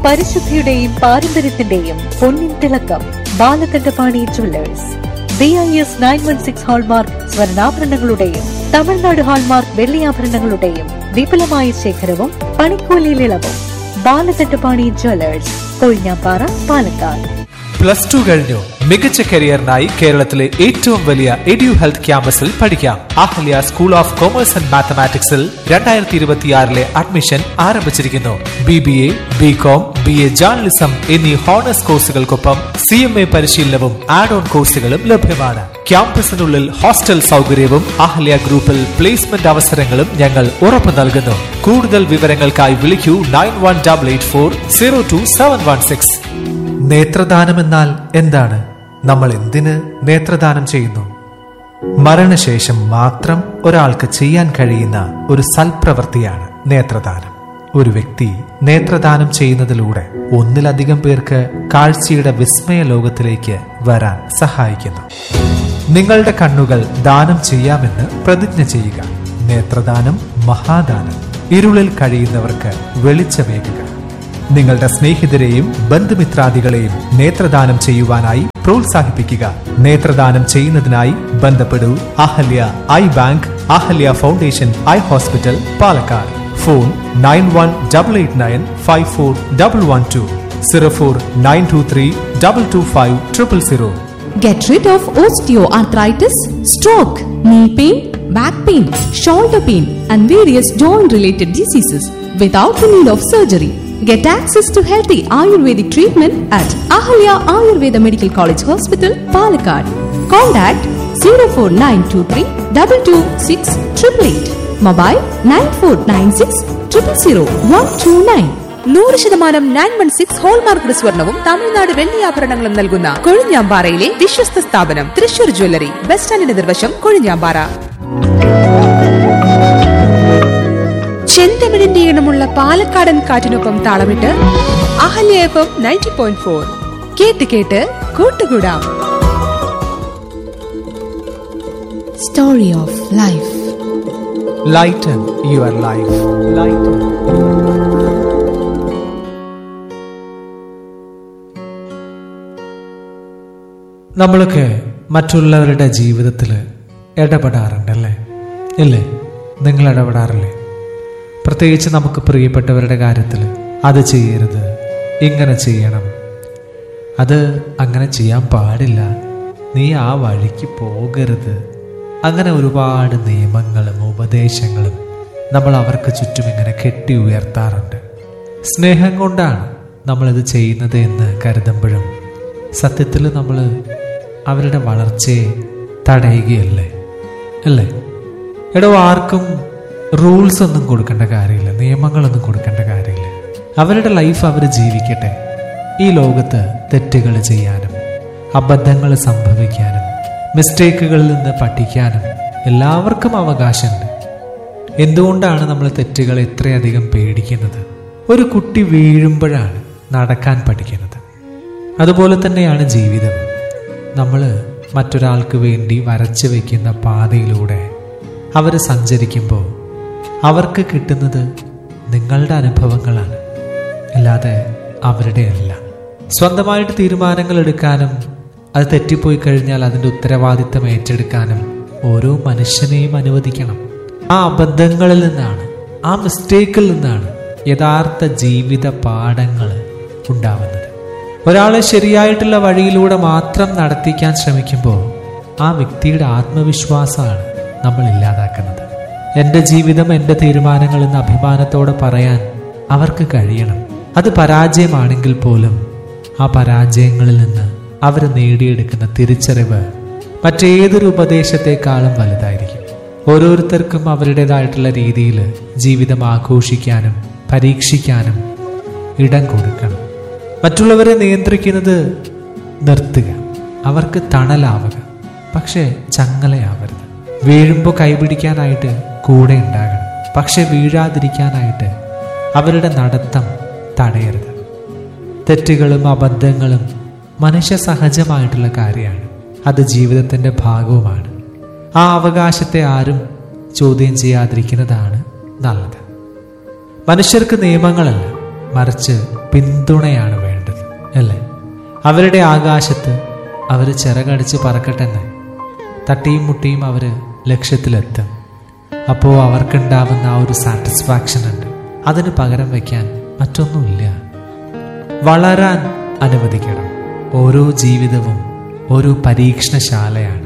പരിശുദ്ധിയുടെയും പാരമ്പര്യത്തിന്റെയും പൊന്നിൻ തിളക്കം Balakandapani jewellers B I S nine one six hallmark സ്വർണ്ണാഭരണങ്ങളുടെയും തമിഴ്നാട് ഹാൾമാർക്ക് വെള്ളിയാഭരണങ്ങളുടെയും വിപുലമായ ശേഖരവും പണിക്കൂലിയിൽ ഇളവും Balakandapani jewellers Kozhinjampara Palakkad plus two കഴിഞ്ഞു മികച്ച കരിയറിനായി കേരളത്തിലെ ഏറ്റവും വലിയ എഡ്യു ഹെൽത്ത് ക്യാമ്പസിൽ പഠിക്കാം Ahalya school of commerce and മാത്തമാറ്റിക്സിൽ രണ്ടായിരത്തി ഇരുപത്തിയാറിലെ അഡ്മിഷൻ ആരംഭിച്ചിരിക്കുന്നു B B A B com B A journalism എന്നീ ഹോണേഴ്സ് കോഴ്സുകൾക്കൊപ്പം സി എം എ പരിശീലനവും ആഡ് ഓൺ കോഴ്സുകളും ലഭ്യമാണ് ക്യാമ്പസിനുള്ളിൽ ഹോസ്റ്റൽ സൗകര്യവും അഹല്യ ഗ്രൂപ്പിൽ പ്ലേസ്മെന്റ് അവസരങ്ങളും ഞങ്ങൾ ഉറപ്പു നൽകുന്നു കൂടുതൽ വിവരങ്ങൾക്കായി വിളിക്കൂ nine one double eight four zero two seven one six നേത്രദാനം എന്നാൽ എന്താണ് നമ്മൾ എന്തിന് നേത്രദാനം ചെയ്യുന്നു മരണശേഷം മാത്രം ഒരാൾക്ക് ചെയ്യാൻ കഴിയുന്ന ഒരു സൽപ്രവൃത്തിയാണ് നേത്രദാനം ഒരു വ്യക്തി നേത്രദാനം ചെയ്യുന്നതിലൂടെ ഒന്നിലധികം പേർക്ക് കാഴ്ചയുടെ വിസ്മയ ലോകത്തിലേക്ക് വരാൻ സഹായിക്കുന്നു നിങ്ങളുടെ കണ്ണുകൾ ദാനം ചെയ്യാമെന്ന് പ്രതിജ്ഞ ചെയ്യുക നേത്രദാനം മഹാദാനം ഇരുളിൽ കഴിയുന്നവർക്ക് വെളിച്ചമേകുക നിങ്ങളുടെ സ്നേഹിതരെയും ബന്ധുമിത്രാദികളെയും നേത്രദാനം ചെയ്യുവാനായി പ്രോത്സാഹിപ്പിക്കുക നേത്രദാനം ചെയ്യുന്നതിനായി ബന്ധപ്പെടൂ Ahalya eye bank Ahalya foundation eye hospital Palakkad phone nine one double eight nine five four double one two zero four nine two three double two five triple zero Get rid of osteoarthritis, stroke, knee pain, back pain, shoulder pain, and various joint related diseases without the need of surgery. Get access to healthy Ayurvedic treatment at Ahalya Ayurveda Medical College Hospital, Palakkad. Contact 04923 226 888. Mobile 9496 000 129. നൂറ് ശതമാനം nine one six hallmark സ്വർണവും തമിഴ്നാട് വെള്ളിയാഭരണങ്ങളും നൽകുന്ന കൊഴിഞ്ഞാമ്പാറയിലെ വിശ്വസ്ത സ്ഥാപനം Thrissur jewellery bus സ്റ്റാൻഡിന് നിർവശം കൊഴിഞ്ഞാമ്പാറ ചെന്തമിഴിന്റെ ഈണമുള്ള പാലക്കാടൻ കാറ്റിനൊപ്പം താളമിട്ട് Ahalya F M ninety point four കേട്ട് കേട്ട് കൂട്ടുകൂടാം Story of Life. Lighten your life lighten നമ്മളൊക്കെ മറ്റുള്ളവരുടെ ജീവിതത്തിൽ ഇടപെടാറുണ്ടല്ലേ ഇല്ലേ നിങ്ങൾ ഇടപെടാറില്ലേ പ്രത്യേകിച്ച് നമുക്ക് പ്രിയപ്പെട്ടവരുടെ കാര്യത്തിൽ അത് ചെയ്യരുത് ഇങ്ങനെ ചെയ്യണം അത് അങ്ങനെ ചെയ്യാൻ പാടില്ല നീ ആ വഴിക്ക് പോകരുത് അങ്ങനെ ഒരുപാട് നിയമങ്ങളും ഉപദേശങ്ങളും നമ്മൾ അവർക്ക് ചുറ്റും ഇങ്ങനെ കെട്ടി ഉയർത്താറുണ്ട് സ്നേഹം കൊണ്ടാണ് നമ്മളിത് ചെയ്യുന്നത് എന്ന് കരുതുമ്പോഴും സത്യത്തിൽ നമ്മൾ അവരുടെ വളർച്ചയെ തടയുകയല്ലേ അല്ലേ എടോ ആർക്കും റൂൾസ് ഒന്നും കൊടുക്കേണ്ട കാര്യമില്ല നിയമങ്ങളൊന്നും കൊടുക്കേണ്ട കാര്യമില്ല അവരുടെ ലൈഫ് അവർ ജീവിക്കട്ടെ ഈ ലോകത്ത് തെറ്റുകൾ ചെയ്യാനും അബദ്ധങ്ങൾ സംഭവിക്കാനും മിസ്റ്റേക്കുകളിൽ നിന്ന് പഠിക്കാനും എല്ലാവർക്കും അവകാശമുണ്ട് എന്തുകൊണ്ടാണ് നമ്മൾ തെറ്റുകൾ ഇത്രയധികം പേടിക്കുന്നത് ഒരു കുട്ടി വീഴുമ്പോഴാണ് നടക്കാൻ പഠിക്കുന്നത് അതുപോലെ തന്നെയാണ് ജീവിതം നമ്മൾ മറ്റൊരാൾക്ക് വേണ്ടി വരച്ചു വയ്ക്കുന്ന പാതയിലൂടെ അവർ സഞ്ചരിക്കുമ്പോൾ അവർക്ക് കിട്ടുന്നത് നിങ്ങളുടെ അനുഭവങ്ങളാണ് അല്ലാതെ അവരുടെ അല്ല സ്വന്തമായിട്ട് തീരുമാനങ്ങൾ എടുക്കാനും അത് തെറ്റിപ്പോയി കഴിഞ്ഞാൽ അതിൻ്റെ ഉത്തരവാദിത്തം ഏറ്റെടുക്കാനും ഓരോ മനുഷ്യനെയും അനുവദിക്കണം ആ അബദ്ധങ്ങളിൽ നിന്നാണ് ആ മിസ്റ്റേക്കിൽ നിന്നാണ് യഥാർത്ഥ ജീവിത പാഠങ്ങൾ ഉണ്ടാവുന്നത് ഒരാളെ ശരിയായിട്ടുള്ള വഴിയിലൂടെ മാത്രം നടത്തിക്കാൻ ശ്രമിക്കുമ്പോൾ ആ വ്യക്തിയുടെ ആത്മവിശ്വാസമാണ് നമ്മൾ ഇല്ലാതാക്കുന്നത് എൻ്റെ ജീവിതം എൻ്റെ തീരുമാനങ്ങൾ എന്ന് അഭിമാനത്തോടെ പറയാൻ അവർക്ക് കഴിയണം അത് പരാജയമാണെങ്കിൽ പോലും ആ പരാജയങ്ങളിൽ നിന്ന് അവർ നേടിയെടുക്കുന്ന തിരിച്ചറിവ് മറ്റേതൊരു ഉപദേശത്തെക്കാളും വലുതായിരിക്കും ഓരോരുത്തർക്കും അവരുടേതായിട്ടുള്ള രീതിയിൽ ജീവിതം ആഘോഷിക്കാനും പരീക്ഷിക്കാനും ഇടം കൊടുക്കണം മറ്റുള്ളവരെ നിയന്ത്രിക്കുന്നത് നിർത്തുക അവർക്ക് തണലാവുക പക്ഷേ ചങ്ങലയാവരുത് വീഴുമ്പോൾ കൈപിടിക്കാനായിട്ട് കൂടെ ഉണ്ടാകണം പക്ഷെ വീഴാതിരിക്കാനായിട്ട് അവരുടെ നടത്തം തടയരുത് തെറ്റുകളും അബദ്ധങ്ങളും മനുഷ്യ സഹജമായിട്ടുള്ള കാര്യമാണ് അത് ജീവിതത്തിൻ്റെ ഭാഗവുമാണ് ആ അവകാശത്തെ ആരും ചോദ്യം ചെയ്യാതിരിക്കുന്നതാണ് നല്ലത് മനുഷ്യർക്ക് നിയമങ്ങളല്ല മറിച്ച് പിന്തുണയാണ് വേണ്ടത് അല്ലേ അവരുടെ ആകാശത്ത് അവർ ചിറകടിച്ച് പറക്കട്ടെന്ന് തട്ടിയും മുട്ടിയും അവർ ലക്ഷ്യത്തിലെത്തും അപ്പോൾ അവർക്കുണ്ടാവുന്ന ആ ഒരു സാറ്റിസ്ഫാക്ഷൻ ഉണ്ട് അതിന് പകരം വയ്ക്കാൻ മറ്റൊന്നുമില്ല വളരാൻ അനുവദിക്കണം ഓരോ ജീവിതവും ഒരു പരീക്ഷണശാലയാണ്